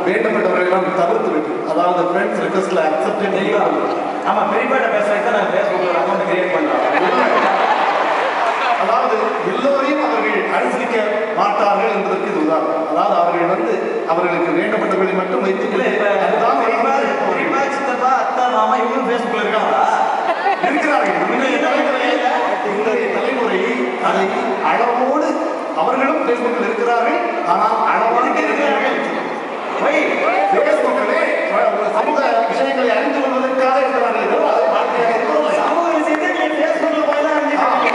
வேண்டப்பட்டவர்களெல்லாம் தவிர்த்து விட்டு அதாவது ஃப்ரெண்ட்ஸ் ரிக்வஸ்ட்ல அக்செப்ட் தெளிவா ஆமா பெரியப்பாட்ட பேசுறதுக்கு தான் நான் ஃபேஸ்புக்கில் அக்கௌண்ட் கிரியேட் பண்றேன் அதாவது எல்லோரையும் அவர்கள் அனுசரிக்க மாட்டார்கள் என்பதற்கு இது உதாரணம் அதாவது அவர்கள் வந்து அவர்களுக்கு வேண்டப்பட்டவர்களை மட்டும் வைத்துக் இல்ல இப்ப அதுதான் பெரியப்பா பெரியப்பா சித்தப்பா அத்தா மாமா இவங்களும் ஃபேஸ்புக்கில் இருக்காங்களா இருக்கிறார்கள் இன்றைய தலைமுறை இன்றைய தலைமுறை அதை அளவோடு அவர்களும் ஃபேஸ்புக்கில் இருக்கிறார்கள் ஆனால் அளவோடு இருக்கிறார்கள் போய் ஃபேஸ்புக்கிலே ஒரு சமூக விஷயங்களை அறிந்து கொள்வதற்காக இருக்கிறார்கள் தவிர அதை வாழ்க்கையாக இருக்கிறதில்லை. சமூக விஷயத்தை நீங்க ஃபேஸ்புக்கில் போய் தான் அறிஞ்சுக்கணும்.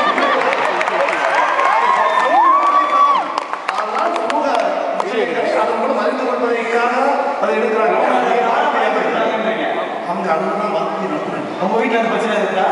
ஆனால் சமூக விஷயங்களை அதன் மூலம் அறிந்து கொள்வதற்காக அதை எடுக்கிறார்கள் அதை வாழ்க்கையாக இருக்கிறார்கள். அவங்க அதுதான் வாழ்க்கை நடத்துறாங்க உங்க வீட்டுல அந்த பிரச்சனை இருக்கா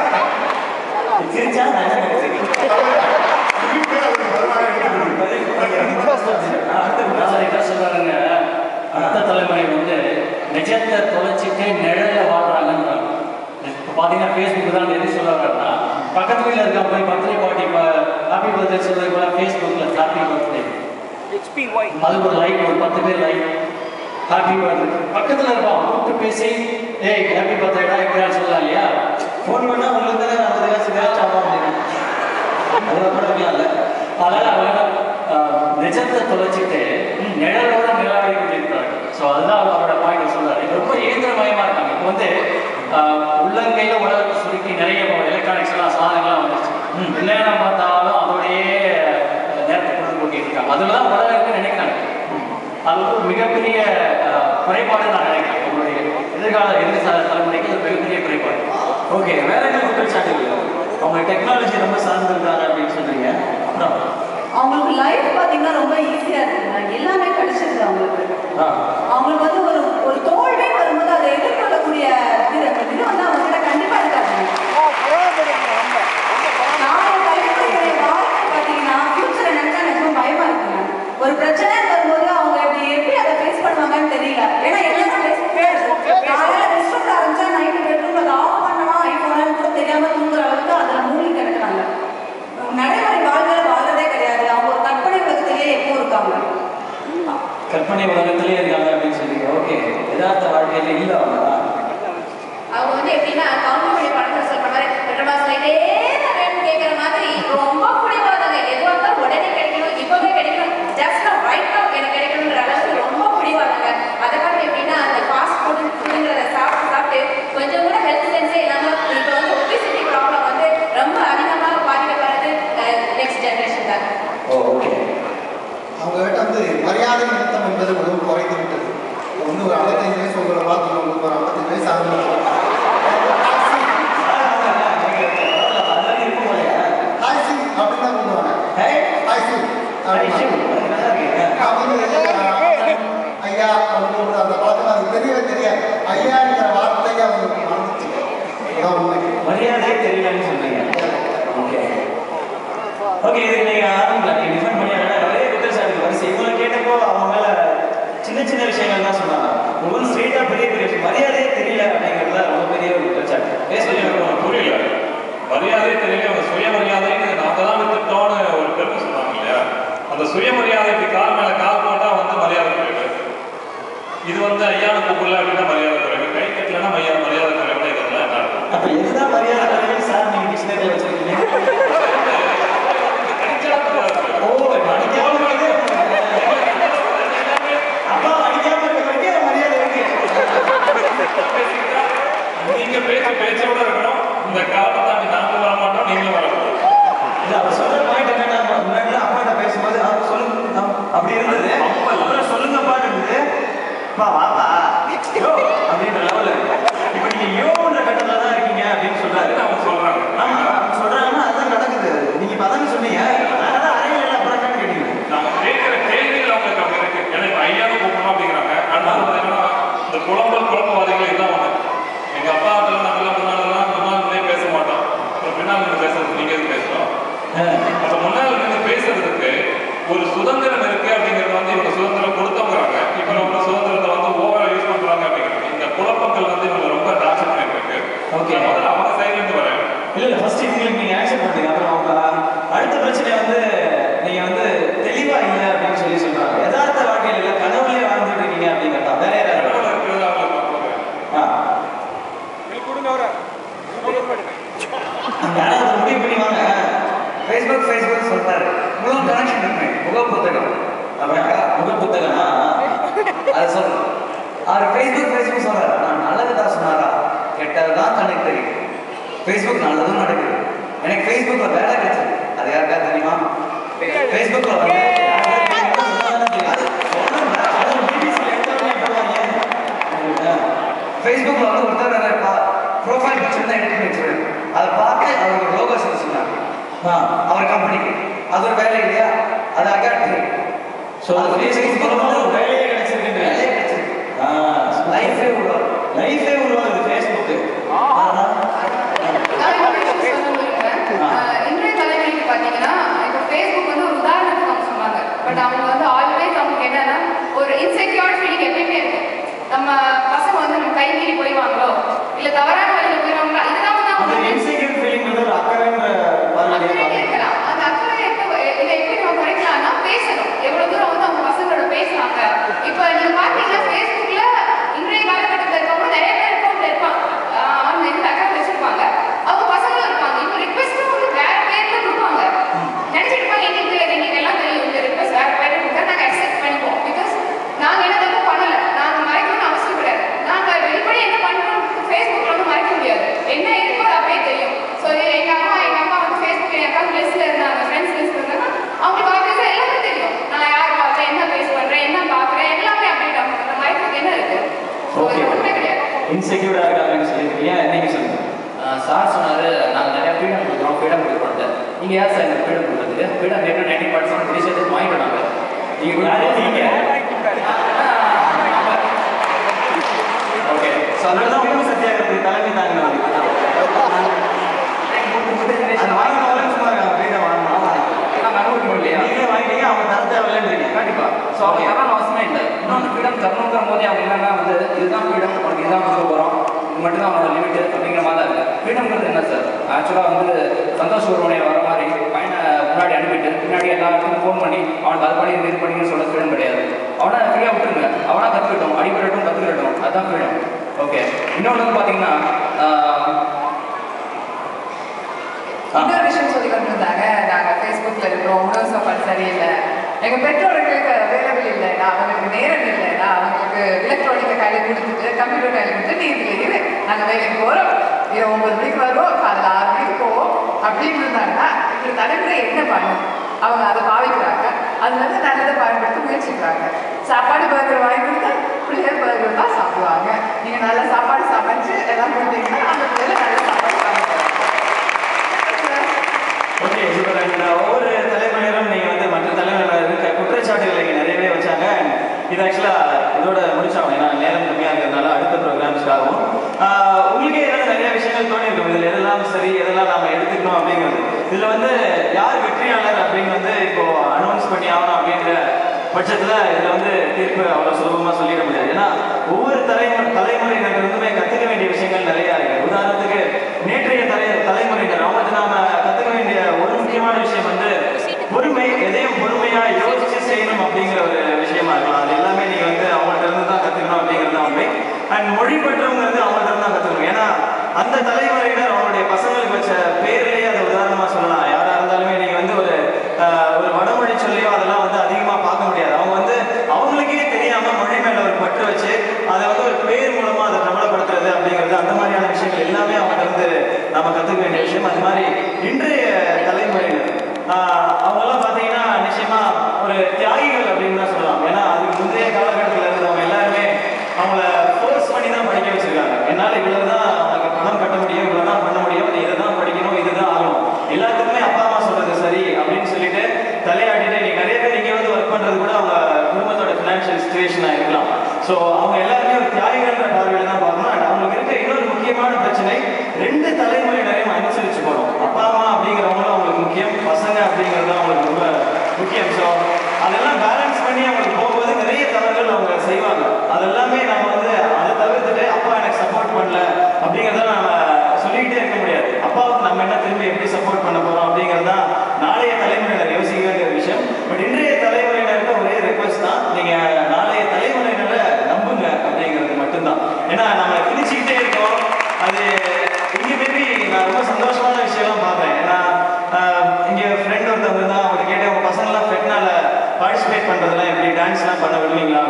சிரிச்சா நான் என்ன நினைச்சேன்? வீட்டிலே அவர்கள் வருமானம் எடுத்துக்கொள்வது. என்ன சொல்றாருங்க அடுத்த தலைமுறை வந்து நிஜத்தை தொலைச்சிட்டு நிழல்ல வாழ்றாங்கன்றாங்க இப்போ பார்த்தீங்கன்னா ஃபேஸ்புக் தான் எது சொல்றாருன்னா பக்கத்து வீட்டில் இருக்க போய் பர்த்டே பார்ட்டி ஹாப்பி பர்த்டே சொல்றது கூட ஃபேஸ்புக்கில் ஹாப்பி பர்த்டே அதுக்கு ஒரு லைக் ஒரு பத்து பேர் லைக் ஹாப்பி பர்த்டே பக்கத்தில் இருப்பான் கூப்பிட்டு பேசி ஏய் ஹாப்பி பர்த்டேடா எப்படின்னு சொல்லலாம் இல்லையா ஃபோன் பண்ணா உங்களுக்கு தானே ஐம்பது காசு வேஸ்ட் ஆகும் அப்படின்னு அவ்வளோ கூட இல்ல அதனால அவங்க அஹ், நிஜத்தை தொலைச்சிட்டு நிழலோட நிலாடி கொண்டிருக்கிறாங்க ஸோ அதுதான் அவரோட பாயிண்ட் சொல்றாரு இது ரொம்ப இயந்திரமயமா இருக்காங்க இப்போ வந்து அஹ், உள்ளங்கையில உலகத்தை சுருக்கி நிறைய எலக்ட்ரானிக்ஸ் எல்லாம் சாதனங்கள்லாம் வந்துருச்சு என்ன நேரம் பார்த்தாலும் அதோடயே அஹ், நேரத்தை கொண்டு போட்டிட்டு இருக்காங்க அதுல தான் உலகம் இருக்குன்னு நினைக்கிறாங்க அது ஒரு மிகப்பெரிய அஹ், குறைபாடு நான் நினைக்கிறேன் உங்களுடைய எதிர்கால எதிர்கால தலைமுறைக்கு அது மிகப்பெரிய குறைபாடு ஓகே வேற என்ன குற்றச்சாட்டுகள் அவங்க டெக்னாலஜி ரொம்ப சார்ந்திருக்காங்க அப்படின்னு சொல்றீங்க அப்புறம் அவங்களுக்கு லைஃப் பார்த்தீங்கன்னா ரொம்ப ஈஸியாக இருக்குங்க எல்லாமே கிடைச்சிருது அவங்களுக்கு ஆ அவங்களுக்கு வந்து ஒரு ஒரு தோல்வி வரும்போது அதை எதிர்கொள்ளக்கூடிய இது இது வந்து அவங்க கிட்ட கண்டிப்பாக இருக்காது நாளைய தலைமுறையுடைய வாழ்க்கை பார்த்தீங்கன்னா ஃபியூச்சரை நினைச்சா எனக்கு பயமா இருக்குங்க ஒரு பிரச்சனை வரும்போது அவங்க எப்படி எப்படி அதை ஃபேஸ் பண்ணுவாங்கன்னு தெரியல ஏன்னா எல்லாரும் ஃபேஸ் காலையில ரெஸ்ட் ரூம்ல ஆரம்பிச்சா நைட்டு பெட்ரூம்ல அதை ஆஃப் பண்ணலாம் ஐஃபோன் கூட தெரியாம தூங்குற அளவுக்கு அதுல மூழ்கி கிடக்குறாங்க நடைமுறை வாழ்க்கை வாழ்றதே கிடையாது அவங்க ஒரு கற்பனை உலகத்திலேயே எப்போ இருக்காங்க கற்பனை உலகத்திலே இருக்காங்க அப்படின்னு சொல்றீங்க ஓகே யதார்த்த வாழ்க்கையில இல்ல அவங்க அவங்க வந்து எப்படின்னா கவுண்டமணி படத்துல சொல்ற மாதிரி பெட்ரோல் லைட்டே வேணும்னு கேட்குற மாதிரி ரொம்ப பிடிவாதாங்க எதுவாக இருந்தாலும் உடனே கிடைக்கணும் இப்பவே கிடைக்கணும் ஜஸ்ட் நான் ரைட் நோ எனக்கு கிடைக்கணுங்கிற அளவுக்கு ரொம்ப பிடிவாதாங்க அதை காட்டி எப்படின்னா அந்த ஃபாஸ்ட் ஃபுட் ஃபுட்டுங்கிறத சாப்பிட்டு சாப்பிட்டு கொஞ்சம் கூட ஹெல்த் சென்ஸே இல்லாமல் இப்போ வந்து ஒபிசிட்டி ப்ராப்ளம் வந்து ரொம்ப அதிகமாக பாதிக்கப்படுறது நெக்ஸ்ட் ஜென்ரேஷன் தான் ஓ ஓகே அவங்ககிட்ட வந்து மரியாதை நிறுத்தம் என்பது மிகவும் குறைந்து விட்டது வந்து ஒரு ஐம்பத்தஞ்சு வயசு உங்களை பார்த்து உங்களுக்கு ஒரு ஐம்பத்தஞ்சு வயசு ஆகுது அதெல்லாம் இருக்கும் போலயா ஹாய் சிங் அப்படின்னு தான் கூப்பிடுவாங்க hey hi Singh hi Shiv அப்படின்னா அது நல்லா இருக்கு அவங்க ஐயா அவங்க அந்த பழக்கம் அது தெரியவே தெரியாது ஐயாங்கிற வார்த்தையை அவங்களுக்கு மறந்துச்சு அதான் உண்மை மரியாதையே தெரியலன்னு சொன்னீங்க ஓகே ஓகே இது நீங்க ஆரம்பிக்கல நீங்க டிஃபைன் பண்ணி ஆனா நிறைய குற்றச்சாட்டு வரிசை இவங்களை கேட்டப்போ அவங்க மேல சின்ன சின்ன விஷயங்கள் தான் சொன்னாங்க உங்களுக்கு ஸ்ட்ரெயிட்டா பெரிய பெரிய விஷயம் மரியாதையே தெரியல அப்படிங்கிறது தான் ரொம்ப பெரிய ஒரு குற்றச்சாட்டு பேசுறது எனக்கு ஒண்ணு புரியல மரியாதை தெரியல அவங்க சுயமரியாதைன்னு நாங்க தான் வித்துட்டோம்னு ஒரு பெருமை சொன்னாங்க இல்லையா அந்த சுயமரியாதைக்கு கால் மேல கால் போட்டா வந்து மரியாதை குறைவு இது வந்து ஐயாவை கூப்பிடல அப்படின்னா மரியாதை குறைவு கை கட்டலன்னா மரியாதை மரியாதை குறைவு இதெல்லாம் என்ன அர்த்தம்? அப்ப எதுதான் மரியாதை குறைவுன்னு சார் நீங்க டிக்ஷனரியில் வச்சிருக்கீங்க ஓ அடிக்காம இருக்கிறதே அப்பா அடிக்காம இருக்க வரைக்கும் மரியாதை இருக்கு நீங்க பேச்சு பேச்சோட இருக்கணும் இந்த காலத்தை தாண்டி நாங்களும் வர மாட்டோம் நீங்களும் வரக்கூடாது இல்ல அவர் சொல்ற பாயிண்ட் என்னன்னா முன்னாடி அப்பாட்ட பேசும்போது அவர் சொல்லுங்க ஆம், அப்படி இருந்தது அப்புறம் சொல்லுங்கப்பான்னு இருந்தது அப்பா வாப்பா யோ அப்படின்ற லெவல் இப்போ நீங்க யோன்ற கட்டத்துல தான் இருக்கீங்க அப்படின்னு சொல்றாரு அதுதான் அவங்க சொல்றாங்க ஆமா அவங்க சொல்றாங்கன்னா அதான் நடக்குது நீங்க இப்ப அதானே சொன்னீங்க நான் தான் அறையில இல்லை அப்புறம் என்னன்னு கேட்டீங்க நம்ம கேட்கிற கேள்விகள் அவங்களுக்கு அப்படி இருக்கு ஏன்னா இப்ப ஐயாவை கூப்பிடணும் அப்படிங்கிறாங்க அடுத்தது பார்த்தீங்கன்னா இந்த குழம்பல் குழப்பவாதிகள் இதான் ஒண்ணு எங்க அப்பா அதெல்லாம் நாங்கெல்லாம் முன்னாலெல்லாம் முன்னால் நின்னே பேச மாட்டோம் அப்புறம் பின்னால் நின்று பேசுறது நீங்க எதுக்கு பேசுறோம் அப்ப முன்னால் நின்று பேசுறதுக்கு ஒரு சுதந்திரம் இருக்கு அப்படிங்கிறது வந்து இவங்க சுதந்திரம் கொடுத்தவங்கிறாங்க இப்ப நம்ம சுதந்திரத்தை வந்து ஓவரா யூஸ் பண்றாங்க அப்படிங்கிறது இந்த குழப்பங்கள் வந்து இவங்க ரொம்ப டார்ச்சர் பண்ணிட்டு இருக்கு Okay. நான் முதல்ல அவங்க சைட்ல இருந்து வரேன் இல்ல இல்ல ஃபர்ஸ்ட் இவங்களுக்கு நீங்க ஆக்செப்ட் பண்ணுங்க அப்புறம் அவங்க அடுத்த பிரச்சனை வந்து நீங்க வந்து தெளிவா இல்லை அப்படின்னு சொல்லி சொல்றாங்க யதார்த்த வாழ்க்கையில இல்ல கனவுலயே வாழ்ந்துட்டு இருக்கீங்க அதை சொல்றேன் அவர் ஃபேஸ்புக் ஃபேஸ்புக் சொல்றாரு நான் நல்லது தான் சொன்னாரா கெட்டது தான் கண்ணுக்கு தெரியும் ஃபேஸ்புக் நல்லதும் நடக்குது எனக்கு ஃபேஸ்புக்கில் வேலை கிடைச்சது அது யாருக்கா தெரியுமா ஃபேஸ்புக்கில் வந்து ஃபேஸ்புக்கில் வந்து ஒருத்தர் ப்ரொஃபைல் பிக்சர் தான் எடிட் பண்ணி வச்சிருக்காரு அதை பார்த்து அவர் ஒரு லோகோ சொல்லி சொன்னார் ஆ அவர் கம்பெனிக்கு அது ஒரு வேலை இல்லையா அது அகாட் ஸோ அந்த ஃபேஸ்புக் மூலமா ஒரு வேலையே கிடைச்சிருக்கு வேலையே கிடைச்சிருக்கு லைஃபே உருவாகும் லைஃபே உருவாகுது ஃபேஸ்புக்கு நான் இன்னொரு விஷயம் சொல்ல விரும்புறேன். ஆஹ் இன்றைய தலைமுறைக்கு பார்த்தீங்கன்னா இப்போ ஃபேஸ்புக் வந்து ஒரு உதாரணத்துக்கு அவங்க சொன்னாங்க பட் அவங்க வந்து ஆல்வேஸ் அவங்களுக்கு என்னன்னா ஒரு இன்செக்யூர் ஃபீலிங் எப்பயுமே இருக்கும் நம்ம பசங்க வந்து நம்ம கை மீறி போயிடுவாங்களோ இல்லை தவறான வழியில் போயிடுவாங்களோ இதுதான் வந்து அந்த அவங்க இன்செக்யூர் ஃபீலிங் ஒரு அக்கறைன்ற பார்வையிலே அக்கறை பார்க்கணும் இருக்கலாம். அந்த அக்கறை எப்ப- இதை எப்படி நம்ம குறைக்கலாம்னா பேசணும். எவ்வளவு தூரம் வந்து அவங்க பசங்களோட பேசுறாங்க. இப்ப நீங்க பாத்தீங்கன்னா Facebookல இன்றைய காலகட்டத்துல இருக்கவங்க நிறைய பேர் account இருப்பாங்க. ஆஹ் online ல account வச்சிருப்பாங்க. அவங்க பசங்களும் இருப்பாங்க. இப்ப request உம் வந்து வேற பேர்ல கொடுப்பாங்க. நினைச்சிட்டு இருப்பாங்க, எங்களுக்கு எங்களுக்கு எல்லாம் தெரியும். இந்த request வேற பேர்ல கொடுத்தா நாங்க accept பண்ணிப்போம். Because நாங்க என்ன தப்பு பண்ணல. நாங்க மறைக்கணும்னு அவசியம் கிடையாது. நாங்க வெளிப்படையா என்ன பண்றோம் Facebookல வந்து மறைக்க முடியாது. என்ன இருக்கோ அது அப்படியே தெரியும். So எங்க அம்மா எங்க அம்மா வந்து Facebook என் account listல இருந்தாங்க, friends listல இருந்தாங்க. அவங்களுக்கு obvious ஆ எல்லாமே தெரியும். நான் யார் பார்க்கிறேன், என்ன பேஸ் பண்றேன், என்ன பார்க்கிறேன், எல்லாமே update ஆகும். அந்த மறைக்கிறதுக்கு என்ன இருக்கு? So ஓகே இது ஒண்ணுமே கிடையாது. இன்செக்யூர்டா இருக்காங்கன்னு சொல்லியிருக்கீங்க நீங்க சொல்லுங்க சார் சொன்னாரு நாங்கள் நிறைய ஃப்ரீடம் கொடுக்குறோம் ஃப்ரீடம் கொடுக்குறோம் நீங்க யார் சார் எனக்கு ஃப்ரீடம் கொடுக்குறதுக்கு ஃப்ரீடம் கேட்டு நைன்டி பர்சன்ட் டிசிஷன் வாங்கிட்டு நாங்கள் நீங்க யாரு நீங்க? ஓகே ஸோ அதனால தான் உணவு சத்தியாகிரத்துக்கு தலைமை தாங்கினது அது வாங்கினவங்களும் சும்மா இருக்காங்க ஃப்ரீடம் வாங்கணும் நாங்கள் அனுமதிக்கணும் இல்லையா நீங்களே வாங்கிட்டீங்க அவங்க தர தேவையில்லைன்றீங்க கண்டிப்பா ஸோ அவங்க யாரும் அவசியமே இல்லை இன்னொன்று ஃப்ரீடம் தரணுங்கிற போதே அவங்க என்னன்னா வந்து இதுதான் ஃப்ரீடம் உனக்கு இதுதான் கொடுக்க போகிறோம் இது மட்டும் தான் அவனோட லிமிட் அப்படிங்கிற மாதிரி தான் இருக்கு ஃப்ரீடம்ங்கிறது என்ன சார் ஆக்சுவலாக வந்து சந்தோஷ் ஒருவனை வர மாதிரி பையனை முன்னாடி அனுப்பிட்டு பின்னாடி எல்லாருக்கும் ஃபோன் பண்ணி அவனுக்கு அது பண்ணி இது பண்ணிங்கன்னு சொல்ல ஃப்ரீடம் கிடையாது அவனை ஃப்ரீயாக விட்டுருங்க அவனா கற்றுக்கிட்டோம் அடிபடட்டும் கற்றுக்கிட்டோம் அதுதான் ஃப்ரீடம் ஓகே இன்னொன்று வந்து பார்த்தீங்கன்னா ஆஹ், இன்னொரு விஷயம் சொல்லி கொண்டு வந்தாங்க நாங்க Facebookல இருக்கிறோம் உணவு சாப்பாடு சரியில்லை எங்க பெற்றோர்களுக்கு அவைலபிள் இல்லைன்னா அவங்களுக்கு நேரம் இல்லைன்னா அவங்களுக்கு எலக்ட்ரானிக்கை கையில கொடுத்துட்டு கம்ப்யூட்டர் கையில கொடுத்து நீ இதுல இரு நாங்க வேலைக்கு போறோம் இரவு ஒன்பது மணிக்கு வருவோம் காலைல ஆறு மணிக்கு போவோம் அப்படின்னு இருந்தாங்கன்னா இந்த தலைமுறை என்ன பண்ணும் அவங்க அதை பாவிக்கிறாங்க அதுல இருந்து நல்லதை பயன்படுத்த முயற்சிக்கிறாங்க சாப்பாடு பர்கர் வாங்கி கொடுத்தா பிள்ளைகள் பர்கர் தான் சாப்பிடுவாங்க நீங்க நல்ல சாப்பாடு சமைச்சு எல்லாம் கொடுத்தீங்கன்னா அந்த பிள்ளைகள் நல்ல சாப்பாடு சாப்பிடுவாங்க ஓகே சூப்பர் அண்ட் ஒவ்வொரு தலைமுறையிலும் நீங்கள் வந்து மற்ற தலைமுறையில் இருக்க குற்றச்சாட்டுகளை இங்கே நிறையவே வச்சாங்க And இது ஆக்சுவலாக இதோட முடிச்சாங்க ஏன்னா நேரம் கம்மியாக இருக்கிறதுனால அடுத்த ப்ரோக்ராம்ஸ்க்காகவும் உங்களுக்கே ஏதாவது நிறைய விஷயங்கள் தோணி இருக்கும் இதில் எதெல்லாம் சரி எதெல்லாம் நாம எடுத்துக்கணும் அப்படிங்கிறது இதில் வந்து யார் வெற்றியாளர் அப்படின்னு வந்து இப்போ அனௌன்ஸ் பண்ணி ஆகணும் அப்படின்ற பட்சத்தில் இதில் வந்து தீர்ப்பு அவ்வளோ சுலபமாக சொல்லிட முடியாது ஏன்னா ஒவ்வொரு தலைமுறை தலைமுறையினர் இருந்துமே கற்றுக்க வேண்டிய விஷயங்கள் நிறையா இருக்கு உதாரணத்துக்கு நேற்றைய தலை தலைமுறையினர் அவங்களுக்கு நாம கற்றுக்க வேண்டிய ஒரு முக்கியமான விஷயம் வந்து பொறுமை எதையும் பொறுமையா யோசிச்சு செய்யணும் அப்படிங்கிற ஒரு விஷயமா இருக்கலாம் அது எல்லாமே நீங்க வந்து அவங்கள்ட்ட இருந்து தான் கத்துக்கணும் அப்படிங்கிறது தான் உண்மை அண்ட் மொழி பற்றுங்கிறது அவங்கள்ட்ட இருந்து தான் கத்துக்கணும் ஏன்னா அந்த தலைமுறையினர் அவங்களுடைய பசங்களுக்கு வச்ச பேர்லயே அதை உதாரணமா சொல்லலாம் யாரா இருந்தாலுமே நீங்க வந்து ஒரு ஆஹ், ஒரு வடமொழி சொல்லியோ அதெல்லாம் வந்து அதிகமா பார்க்க முடியாது அவங்க வந்து அவங்களுக்கே தெரியாம மொழி மேல ஒரு பற்று வச்சு அதை வந்து ஒரு பேர் மூலமா அதை பிரபலப்படுத்துறது அப்படிங்கிறது அந்த மாதிரியான விஷயங்கள் எல்லாமே அவங்க வந்து நம்ம கத்துக்க வேண்டிய விஷயம் அது மாதிரி இன்றைய தலைமுறையினர் ஆஹ், அவங்கெல்லாம் பார்த்தீங்கன்னா நிச்சயமா ஒரு தியாகிகள் அப்படின்னு தான் சொல்லலாம் ஏன்னா அதுக்கு முந்தைய காலகட்டத்தில் இருந்தவங்க எல்லாருமே அவங்கள ஃபோர்ஸ் பண்ணி தான் படிக்க வச்சிருக்காங்க என்னால் இவ்வளவு தான் அவங்களுக்கு பணம் கட்ட முடியும் இவ்வளவு தான் பண்ண முடியும் நீ இதை தான் படிக்கணும் இதுதான் ஆகணும் எல்லாத்துக்குமே அப்பா அம்மா சொல்றது சரி அப்படின்னு சொல்லிட்டு தலையாட்டிட்டு நீங்க நிறைய பேர் இங்கே வந்து ஒர்க் பண்றது கூட அவங்க குடும்பத்தோட ஃபினான்ஷியல் சுச்சுவேஷனாக இருக்கலாம் ஸோ அவங்க எல்லாருமே ஒரு தியாகிகள்ன்ற பார்வையில தான் பார்க்கணும் அண்ட் அவங்களுக்கு இருக்க இன்னொரு முக்கியமான பிரச்சனை ரெண்டு தலைமுறையினரையும் அனுசரிச்சு போகணும் அப்பா அம்மா அப்படிங்கிறவங்களும் அவங்களுக்கு முக்கியம் பசங்க அப்படிங்கிறது அவங்களுக்கு ரொம்ப முக்கியம் ஸோ அதெல்லாம் பேலன்ஸ் பண்ணி அவங்களுக்கு போகும்போது நிறைய தவறுகள் அவங்க செய்வாங்க அதெல்லாமே நம்ம வந்து அதை தவிர்த்துட்டு அப்பா எனக்கு சப்போர்ட் பண்ணல அப்படிங்கிறத நம்ம சொல்லிக்கிட்டே இருக்க முடியாது அப்பாவுக்கு நம்ம என்ன திரும்பி எப்படி சப்போர்ட் பண்ண போறோம் அப்படிங்கிறது தான் நாளைய தலைமுறையினர் யோசிக்க வேண்டிய ஒரு விஷயம் பட் இன்றைய தலைமுறையினருக்கு ஒரே ரெக்வஸ்ட் தான் நீங்க நாளைய தலைமுறையினரை நம்புங்க அப்படிங்கிறது மட்டும்தான் ஏன்னா நம்ம திணிச்சுக்கிட்டே இருக்கோம் அது இங்க மேபி நான் ரொம்ப சந்தோஷமான விஷயம்லாம் பார்க்குறேன் ஏன்னா ஆஹ், இங்க ஃப்ரெண்ட் ஒருத்தவங்க தான் அவங்க கேட்டேன் உங்க பசங்களாம் ஃபெட்னால பார்ட்டிசிபேட் பண்றதெல்லாம் எப்படி டான்ஸ்லாம் பண்ண விடுவீங்களா அப்படின்னு சொல்லி நீங்க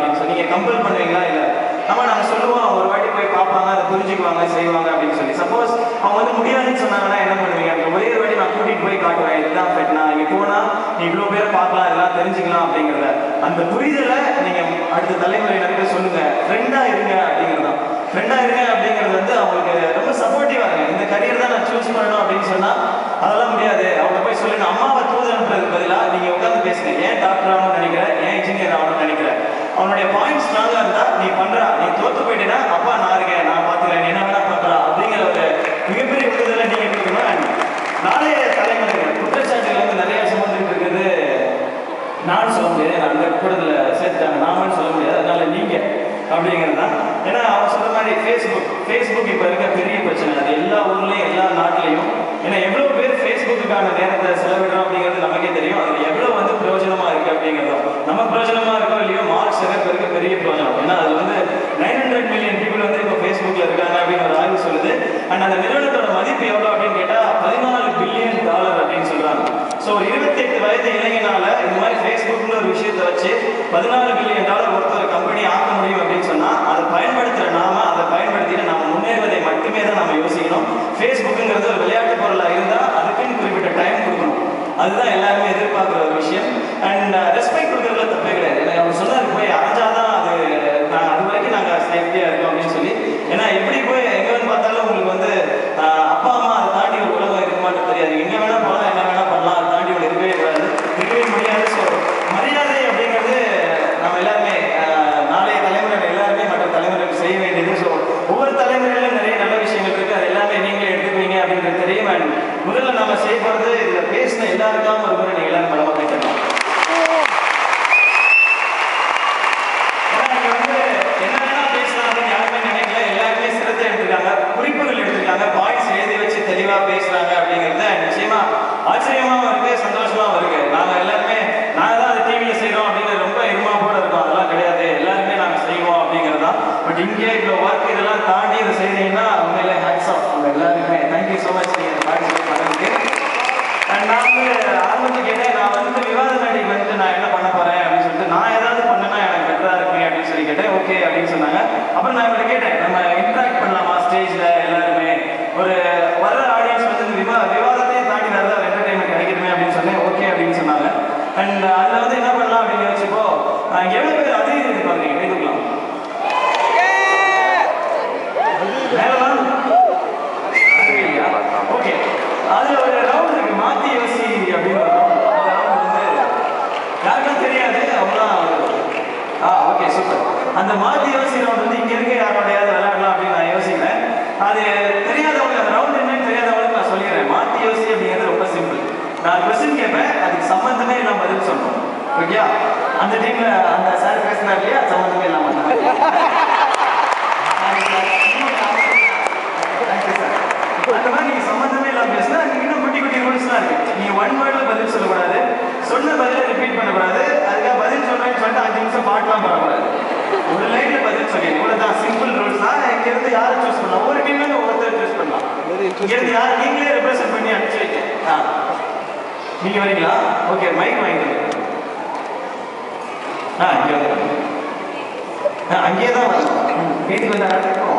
கம்பல் பண்ணுவீங்களா இல்லை ஆமா நாங்க சொல்லுவோம் அவங்க ஒரு வாட்டி போய் பார்ப்பாங்க அதை புரிஞ்சுக்குவாங்க செய்வாங்க அப்படின்னு சொல்லி சப்போஸ் அவங்க வந்து முடியாதுன்னு சொன்னாங்கன்னா என்ன பண்ணுவீங்க அந்த ஒரே ஒரு வாட்டி நான் கூட்டிட்டு போய் காட்டுவேன் இதுதான் ஃபெட் நான் இங்க போனா நீ இவ்வளவு பேர் பார்க்கலாம் இதெல்லாம் தெரிஞ்சுக்கலாம் அப்படிங்கிறத அந்த புரிதலை நீங்க அடுத்த தலைமுறையினருக்கு சொல்லுங்க ஃப்ரெண்டா இருங்க அப்படிங்கிறது தான் ஃப்ரெண்டா இருங்க அப்படிங்கிறது வந்து அவங்களுக்கு ரொம்ப சப்போர்ட்டிவா இருங்க இந்த கரியர் தான் நான் சூஸ் பண்ணணும் அப்படின்னு சொன்னா அதெல்லாம் முடியாது அவங்க போய் சொல்லுங்க அம்மாவை தூது அனுப்புறதுக்கு பதிலாக நீங்க உட்காந்து பேசுங்க ஏன் டாக்டர் ஆகணும்னு நினைக்கிற ஏன் இன்ஜினியர் ஆகணும்னு நினைக்கிற அவனுடைய பாயிண்ட் ஸ்ட்ராங்கா இருந்தா நீ பண்றா நீ தோத்து போயிட்டேன்னா அப்பா நான் இருக்கேன் நான் பாத்துக்கிறேன் நீ என்ன வேணா பண்றா அப்படிங்கிற ஒரு மிகப்பெரிய விடுதலை நீங்க கொடுக்கணும் And நாளைய தலைமுறைகள் குற்றச்சாட்டுகள் வந்து நிறைய சுமந்துட்டு இருக்குது நான் சொல்ல முடியாது நான் அந்த கூடத்துல சேர்த்துட்டாங்க நாமன்னு சொல்ல முடியாது அதனால நீங்க அப்படிங்கிறது தான் ஏன்னா அவன் சொன்ன மாதிரி ஃபேஸ்புக் ஃபேஸ்புக் இப்போ இருக்க பெரிய பிரச்சனை அது எல்லா ஊர்லயும் எல்லா நாட்டிலையும் ஏன்னா எவ்வளவு பேர் ஃபேஸ்புக்குக்கான நேரத்தை செலவிடுறோம் அப்படிங்கிறது நமக்கே தெரியும் அது எவ்வளவு வந்து பிரயோஜனமா இருக்கு அப்படிங்கிறதும் நம்ம பிரயோஜனமா இருக்கோ இல்லையோ மார்க்ஸ் நிறைய பேருக்கு பெரிய பிரயோஜனம் ஏன்னா அது வந்து நைன் ஹண்ட்ரட் மில்லியன் பீப்புள் வந்து இப்போ ஃபேஸ்புக்ல இருக்காங்க அப்படின்னு ஒரு ஆய்வு சொல்லுது அண்ட் அந்த நிறுவனத்தோட மதிப்பு எவ்வளவு அப்படின்னு கேட்டா பதினாலு பில்லியன் டாலர் அப்படின்னு சொல்றாங்க ஸோ இருபத்தி எட்டு வயது இளைஞனால இந்த மாதிரி ஃபேஸ்புக்னு ஒரு விஷயத்தை வச்சு பதினாலு பில்லியன் டாலர் ஒருத்த ஒரு கம்பெனி ஆக்க முடியும் அப்படின்னு சொன்னா அதை பயன்படுத்துற நாம அதை பயன்படுத்திட்டு நாம முன்னேறுவதை மட்டுமே தான் நம்ம யோசிக்கணும் ஃபேஸ்புக்குங்கிறது ஒரு விளையாட்டு பொருளா இருந்தா அதுக்குன்னு குறிப்பிட்ட டைம் கொடுக்கணும் அதுதான் எல்லாருமே எதிர்பார்க்குற ஒரு விஷயம் அண்ட் ரெஸ்பெக்ட் கொடுக்கறதுல தப்பே கிடையாது ஏன்னா அவங்க சொன்னாரு போய் அரைஞ்சாதான் அது நான் அது வரைக்கும் நாங்கள் சேஃப்டியா இருக்கோம் அப்படின்னு சொல்லி ஏன்னா எப்படி போய் எங்க வந்து பார்த்தாலும் உங்களுக்கு வந்து ஆஹ், அப்பா அம்மா அதை தாண்டி ஒரு உலகம் இருக்க மாட்டேன் தெரியாது எங்க வேணா போகலாம் என்ன வேணா பண்ணலாம் அதை தாண்டி ஒன்று இருக்கவே கூடாது இருக்கவே முடியாது ஸோ மரியாதை அப்படிங்கிறது நம்ம எல்லாருமே ஆஹ், நாளைய தலைமுறை எல்லாருமே மற்ற தலைமுறைக்கு செய்ய வேண்டியது ஸோ ஒவ்வொரு தலைமுறையிலும் நிறைய நல்ல விஷயங்கள் இருக்கு அது எல்லாமே நீங்களே எடுத்துக்குவீங்க அப்படின்றது தெரியும் அண்ட் முதல்ல நம்ம செய்ய போறது இதுல பேசின எல்லாருக்காம ஒரு முறை நீங்க எல்லாரும் பலமா கேட்கணும் ஏன்னா இங்க வந்து என்ன வேணா பேசலாம் அப்படின்னு யாருமே நினைக்கல எல்லாருமே சிரத்தை எடுத்திருக்காங்க குறிப்புகள் எடுத்திருக்காங்க பாயிண்ட்ஸ் எழுதி வச்சு தெளிவா பேசுறாங்க அப்படிங்கிறது நிச்சயமா ஆச்சரியமாவும் இருக்கு சந்தோஷமாவும் இருக்கு நாங்க எல்லாருமே நாங்க தான் அது டிவியில செய்றோம் அப்படின்னு ரொம்ப இருமாப்போட இருக்கோம் அதெல்லாம் கிடையாது எல்லாருமே நாங்க செய்வோம் அப்படிங்கிறது தான் பட் இங்கே இவ்வளோ ஒர்க் இதெல்லாம் தாண்டி இதை செய்றீங்கன்னா உண்மையிலே ஹேட்ஸ் ஆஃப் உங்க எல்லாருக்குமே தேங்க்யூ ஸோ மச் நீங்க பார்ட்டிசிபேட் பண்ணதுக்கு And நான் வந்து ஆரம்பத்தில் கேட்டேன் நான் வந்து விவாத மேடைக்கு வந்து நான் என்ன பண்ண போறேன் அப்படின்னு சொல்லிட்டு நான் ஏதாவது பண்ணனா எனக்கு பெட்டரா இருக்குமே அப்படின்னு சொல்லி கேட்டேன் ஓகே அப்படின்னு சொன்னாங்க அப்புறம் நான் இவங்க கேட்டேன் நம்ம இன்ட்ராக்ட் பண்ணலாமா ஸ்டேஜ்ல எல்லாருமே ஒரு வர்ற ஆடியன்ஸ் வந்து இந்த விவா விவாதத்தையும் தாண்டி வேற ஏதாவது என்டர்டைன்மெண்ட் கிடைக்கணுமே அப்படின்னு சொன்னேன் ஓகே அப்படின்னு சொன்னாங்க அண்ட் அதுல வந்து என்ன பண்ணலாம் அப்படின்னு யோசிச்சப்போ அஹ் எவ்வளவு பேர் அதே எதிர்பார்க்குறீங்க கேட்டுக்கலாம் மேலலாம் ஓகே அதுல ஒரு ரவுண்ட் இருக்கு மாத்தி யோசி அப்படின்னு ஒரு ரவுண்ட் அந்த ரவுண்ட் வந்து யாருக்கும் தெரியாது அவங்களாம் ஆ ஓகே சூப்பர் அந்த மாத்தி யோசி ரவுண்ட் வந்து இங்க இருக்க யாரோடையாவது விளையாடலாம் அப்படின்னு நான் யோசிக்கிறேன் அது தெரியாதவங்க அந்த ரவுண்ட் என்னன்னு தெரியாதவங்களுக்கு நான் சொல்லிடுறேன் மாத்தி யோசி அப்படிங்கிறது ரொம்ப சிம்பிள் நான் கொஸ்டின் கேட்பேன் அதுக்கு சம்பந்தமே இல்லாம பதில் சொல்லணும் ஓகே அந்த டீம்ல அந்த சார் பேசினார் இல்லையா சம்பந்தமே இல்லாம தேங்க்யூ சார் அந்த மாதிரி நீங்க சம்பந்தமே இல்லாம பேசினா நீங்க இன்னும் குட்டி குட்டி ரூல்ஸ்லாம் இருக்கு நீங்க ஒன் வேர்ட்ல பதில் சொல்லக்கூடாது சொன்ன பதில ரிப்பீட் பண்ணக்கூடாது அதுக்காக பதில் சொல்றேன்னு சொல்லிட்டு அஞ்சு நிமிஷம் பாட்டுலாம் பண்ணக்கூடாது ஒரு லைன்ல பதில் சொல்லி இவ்வளவுதான் சிம்பிள் ரூல்ஸ் தான் இங்க இருந்து யாரை சூஸ் பண்ணலாம் ஒரு டீம்ல ஒருத்தர் சூஸ் பண்ணலாம் இங்க இருந்து யார் நீங்களே ரெப்ரசென்ட் பண்ணி அனுப்பிச்சு வைக்க ஆ. நீங்க வரீங்களா ஓகே மைக் வாங்கிக்கோங்க ஆ இங்க வந்து ஆ, அங்கேயே தான் வரணும் வீட்டுக்கு வந்து அடுத்து